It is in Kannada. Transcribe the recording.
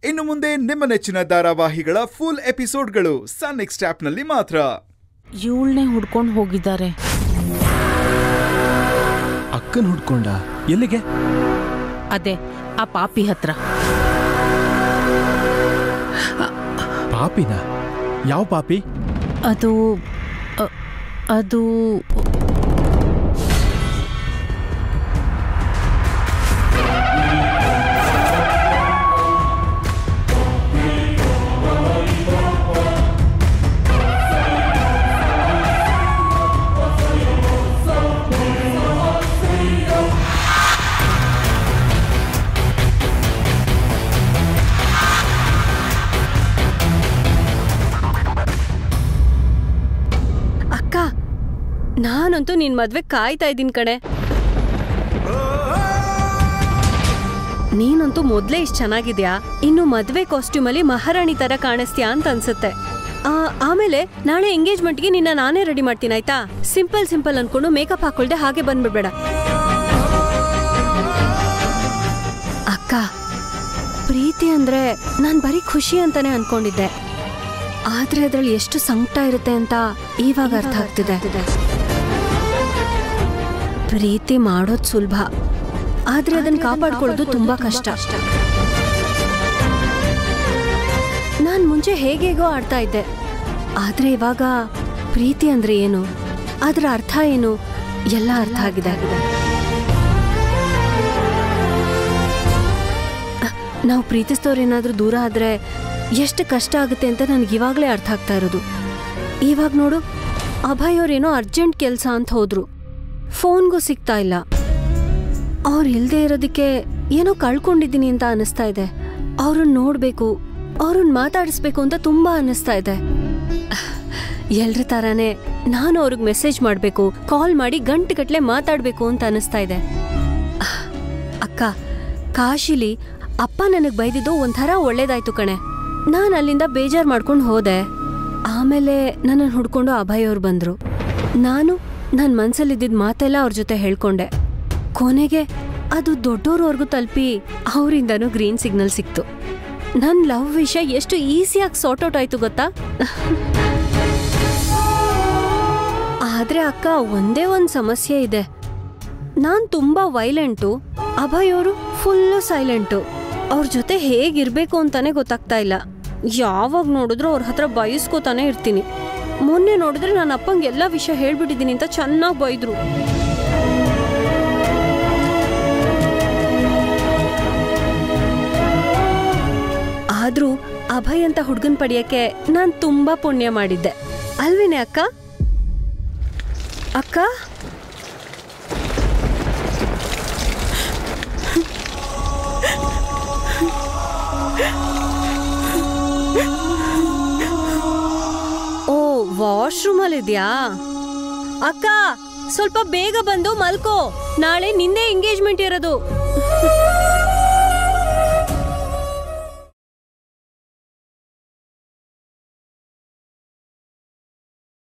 ಇನ್ನು ಮುಂದೆ ನಿಮ್ಮ ನೆಚ್ಚಿನ ಧಾರಾವಾಹಿಗಳ ಫುಲ್ ಎಪಿಸೋಡ್ಗಳು ಸನ್ ನೆಕ್ಸ್ಟ್ ಆಪ್ನಲ್ಲಿ ಮಾತ್ರ ಇವಳನ್ನೇ ಹುಡ್ಕೊಂಡು ಹೋಗಿದ್ದಾರೆ ಅಕ್ಕನ್ ಹುಡ್ಕೊಂಡ ಎಲ್ಲಿಗೆ ಅದೇ ಆ ಪಾಪಿ ಹತ್ರ ಪಾಪಿನ ಯಾವ ಪಾಪಿ ಅದು ಅ- ಅದು ಅಕ್ಕ ನಾನಂತೂ ನಿನ್ ಮದ್ವೆ ಕಾಯ್ತಾ ಇದ್ದೀನಿ ಕಣೆ ನೀನಂತೂ ಮೊದ್ಲೇ ಇಷ್ಟು ಚೆನ್ನಾಗಿದ್ಯಾ ಇನ್ನು ಮದ್ವೆ ಕಾಸ್ಟ್ಯೂಮ್ ಅಲ್ಲಿ ಮಹಾರಾಣಿ ತರ ಕಾಣಿಸ್ತೀಯಾ ಅಂತ ಅನ್ಸುತ್ತೆ ಆ, ಆಮೇಲೆ ನಾಳೆ ಎಂಗೇಜ್ಮೆಂಟ್ಗೆ ನಿನ್ನ ನಾನೇ ರೆಡಿ ಮಾಡ್ತೀನಿ ಆಯ್ತಾ ಸಿಂಪಲ್ ಸಿಂಪಲ್ ಅನ್ಕೊಂಡು ಮೇಕಪ್ ಹಾಕೊಳ್ದೆ ಹಾಗೆ ಬಂದ್ಬಿಡ್ಬೇಡ ಅಕ್ಕ ಪ್ರೀತಿ ಅಂದ್ರೆ ನಾನ್ ಬರೀ ಖುಷಿ ಅಂತಾನೆ ಅನ್ಕೊಂಡಿದ್ದೆ ಆದ್ರೆ ಅದ್ರಲ್ಲಿ ಎಷ್ಟು ಸಂಕಟ ಇರುತ್ತೆ ಅಂತ ಇವಾಗ ಅರ್ಥ ಆಗ್ತಿದೆ ಪ್ರೀತಿ ಮಾಡೋದ್ ಸುಲಭ ಆದ್ರೆ ಅದನ್ನ ಕಾಪಾಡ್ಕೊಳ್ಳೋದು ತುಂಬಾ ಕಷ್ಟ ನಾನ್ ಮುಂಚೆ ಹೇಗೇಗೋ ಆಡ್ತಾ ಇದ್ದೆ ಆದ್ರೆ ಇವಾಗ ಪ್ರೀತಿ ಅಂದ್ರೆ ಏನು ಅದ್ರ ಅರ್ಥ ಏನು ಎಲ್ಲ ಅರ್ಥ ಆಗಿದೆ ನಾವು ಪ್ರೀತಿಸ್ತವ್ರೇನಾದ್ರೂ ದೂರ ಆದ್ರೆ ಎಷ್ಟು ಕಷ್ಟ ಆಗುತ್ತೆ ಅಂತ ನನಗೆ ಇವಾಗಲೇ ಅರ್ಥ ಆಗ್ತಾ ಇರೋದು ಇವಾಗ ನೋಡು ಅಭಯ್ ಅವ್ರೇನೋ ಅರ್ಜೆಂಟ್ ಕೆಲಸ ಅಂತ ಹೋದ್ರು ಫೋನ್ಗೂ ಸಿಗ್ತಾ ಇಲ್ಲ ಅವ್ರು ಇಲ್ದೇ ಇರೋದಕ್ಕೆ ಏನೋ ಕಳ್ಕೊಂಡಿದ್ದೀನಿ ಅಂತ ಅನಿಸ್ತಾ ಇದೆ ಅವ್ರನ್ನ ನೋಡ್ಬೇಕು ಅವ್ರನ್ನ ಮಾತಾಡಿಸ್ಬೇಕು ಅಂತ ತುಂಬಾ ಅನಿಸ್ತಾ ಇದೆ ಎಲ್ರ ತರಾನೇ ನಾನು ಅವ್ರಿಗೆ ಮೆಸೇಜ್ ಮಾಡಬೇಕು ಕಾಲ್ ಮಾಡಿ ಗಂಟೆಗಟ್ಲೆ ಮಾತಾಡಬೇಕು ಅಂತ ಅನಿಸ್ತಾ ಇದೆ ಅಕ್ಕ ಕಾಶಿಲಿ ಅಪ್ಪ ನನಗ್ ಬೈದಿದ್ದು ಒಂಥರ ಒಳ್ಳೇದಾಯ್ತು ಕಣೆ ನಾನು ಅಲ್ಲಿಂದ ಬೇಜಾರ್ ಮಾಡ್ಕೊಂಡು ಹೋದೆ ಆಮೇಲೆ ನನ್ನನ್ನು ಹುಡ್ಕೊಂಡು ಅಭಯ್ ಅವ್ರು ಬಂದ್ರು ನಾನು ನನ್ನ ಮನ್ಸಲ್ಲಿದ್ದಿದ್ ಮಾತೆಲ್ಲ ಅವ್ರ ಜೊತೆ ಹೇಳ್ಕೊಂಡೆ ಕೊನೆಗೆ ಅದು ದೊಡ್ಡೋರ್ವರೆಗೂ ತಲುಪಿ ಅವರಿಂದನೂ ಗ್ರೀನ್ ಸಿಗ್ನಲ್ ಸಿಕ್ತು ನನ್ನ ಲವ್ ವಿಷಯ ಎಷ್ಟು ಈಸಿಯಾಗಿ ಸಾರ್ಟ್ ಔಟ್ ಆಯ್ತು ಗೊತ್ತಾ ಆದ್ರೆ ಅಕ್ಕ ಒಂದೇ ಒಂದು ಸಮಸ್ಯೆ ಇದೆ ನಾನ್ ತುಂಬಾ ವೈಲೆಂಟು ಅಭಯ್ ಅವರು ಫುಲ್ಲು ಸೈಲೆಂಟು ಅವ್ರ ಜೊತೆ ಹೇಗಿರ್ಬೇಕು ಅಂತಾನೆ ಗೊತ್ತಾಗ್ತಾ ಇಲ್ಲ ಯಾವಾಗ ನೋಡಿದ್ರು ಅವ್ರ ಹತ್ರ ಬಯಸ್ಕೋತಾನೆ ಇರ್ತೀನಿ ಮೊನ್ನೆ ನೋಡಿದ್ರೆ ನನ್ನ ಅಪ್ಪಂಗೆ ಎಲ್ಲ ವಿಷಯ ಹೇಳ್ಬಿಟ್ಟಿದ್ದೀನಿ ಅಂತ ಚೆನ್ನಾಗಿ ಬೈದ್ರು ಆದ್ರೂ ಅಭಯ್ ಅಂತ ಹುಡ್ಗನ್ ಪಡೆಯಕ್ಕೆ ನಾನ್ ತುಂಬಾ ಪುಣ್ಯ ಮಾಡಿದ್ದೆ ಅಲ್ವೇನೆ ಅಕ್ಕ ಅಕ್ಕ ಓ ವಾಶ್ರೂಮ್ ಅಲ್ಲಿದ್ಯಾ ಅಕ್ಕ ಸ್ವಲ್ಪ ಬೇಗ ಬಂದು ಮಲ್ಕೋ ನಾಳೆ ನಿಂದೆ ಎಂಗೇಜ್ಮೆಂಟ್ ಇರೋದು